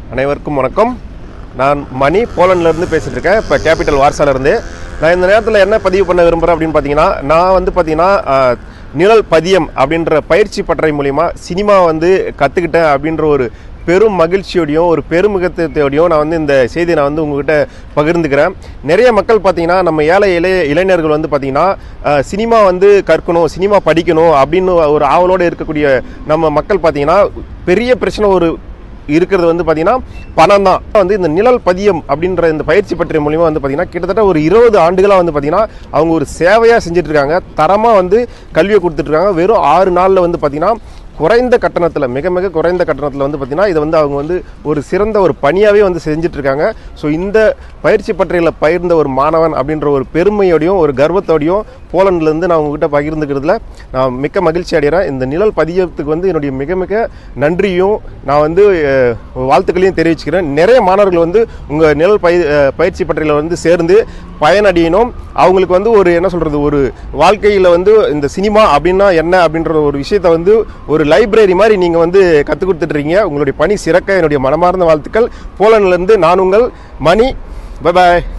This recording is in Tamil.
அனைவருக்கும் வணக்கம் நான் மணி போலண்ட்லேருந்து பேசிகிட்டு இருக்கேன் இப்போ கேபிட்டல் வார்சாலேருந்து நான் இந்த நேரத்தில் என்ன பதிவு பண்ண விரும்புகிறேன் அப்படின்னு பார்த்தீங்கன்னா நான் வந்து பார்த்தீங்கன்னா ஆஹ், நிழல் பதியம் அப்படின்ற பயிற்சி பட்டறை மூலிமா சினிமா வந்து கற்றுக்கிட்டேன் அப்படின்ற ஒரு பெரும் மகிழ்ச்சியோடையும் ஒரு பெருமிகத்தோடையும் நான் வந்து இந்த செய்தியை நான் வந்து உங்ககிட்ட பகிர்ந்துக்கிறேன் நிறைய மக்கள் பார்த்தீங்கன்னா நம்ம ஏழை இளைய இளைஞர்கள் வந்து பார்த்தீங்கன்னா அஹ், சினிமா வந்து கற்கணும் சினிமா படிக்கணும் அப்படின்னு ஒரு ஆவலோடு இருக்கக்கூடிய நம்ம மக்கள் பார்த்தீங்கன்னா பெரிய பிரச்சனை ஒரு இருக்கிறது வந்து பார்த்தீங்கன்னா பணம் தான் வந்து இந்த நிழல் பதியம் அப்படின்ற இந்த பயிற்சி பற்றிய மூலியமாக வந்து பார்த்தீங்கன்னா கிட்டத்தட்ட ஒரு இருபது ஆண்டுகளாக வந்து பார்த்தீங்கன்னா அவங்க ஒரு சேவையாக செஞ்சுட்டு இருக்காங்க தரமாக வந்து கல்வியை கொடுத்துட்டு இருக்காங்க வெறும் ஆறு நாளில் வந்து பார்த்தீங்கன்னா குறைந்த கட்டணத்தில் மிக மிக குறைந்த கட்டணத்தில் வந்து பார்த்தீங்கன்னா இதை வந்து அவங்க வந்து ஒரு சிறந்த ஒரு பணியாகவே வந்து செஞ்சுட்டு இருக்காங்க ஸோ இந்த பயிற்சி பற்றியில் பகிர்ந்த ஒரு மாணவன் அப்படின்ற ஒரு பெருமையோடையும் ஒரு கர்வத்தோடையும் போலண்ட்லேருந்து நான் உங்ககிட்ட பகிர்ந்துக்கிறதுல நான் மிக்க மகிழ்ச்சி அடைகிறேன் இந்த நிழல் பதியத்துக்கு வந்து என்னுடைய மிக மிக நன்றியும் நான் வந்து அஹ், வாழ்த்துக்களையும் தெரிவிச்சுக்கிறேன் நிறைய மாணவர்கள் வந்து உங்கள் நிழல் பய அஹ், பயிற்சி பற்றியில் வந்து சேர்ந்து பயனடையணும் அவங்களுக்கு வந்து ஒரு என்ன சொல்கிறது ஒரு வாழ்க்கையில் வந்து இந்த சினிமா அப்படின்னா என்ன அப்படின்ற ஒரு விஷயத்தை வந்து ஒரு லைப்ரரி மாதிரி நீங்கள் வந்து கற்றுக் கொடுத்துட்ருக்கீங்க உங்களுடைய பணி சிறக்க என்னுடைய மனமார்ந்த வாழ்த்துக்கள் போலண்ட்லேருந்து நான் உங்கள் மணி பை பாய்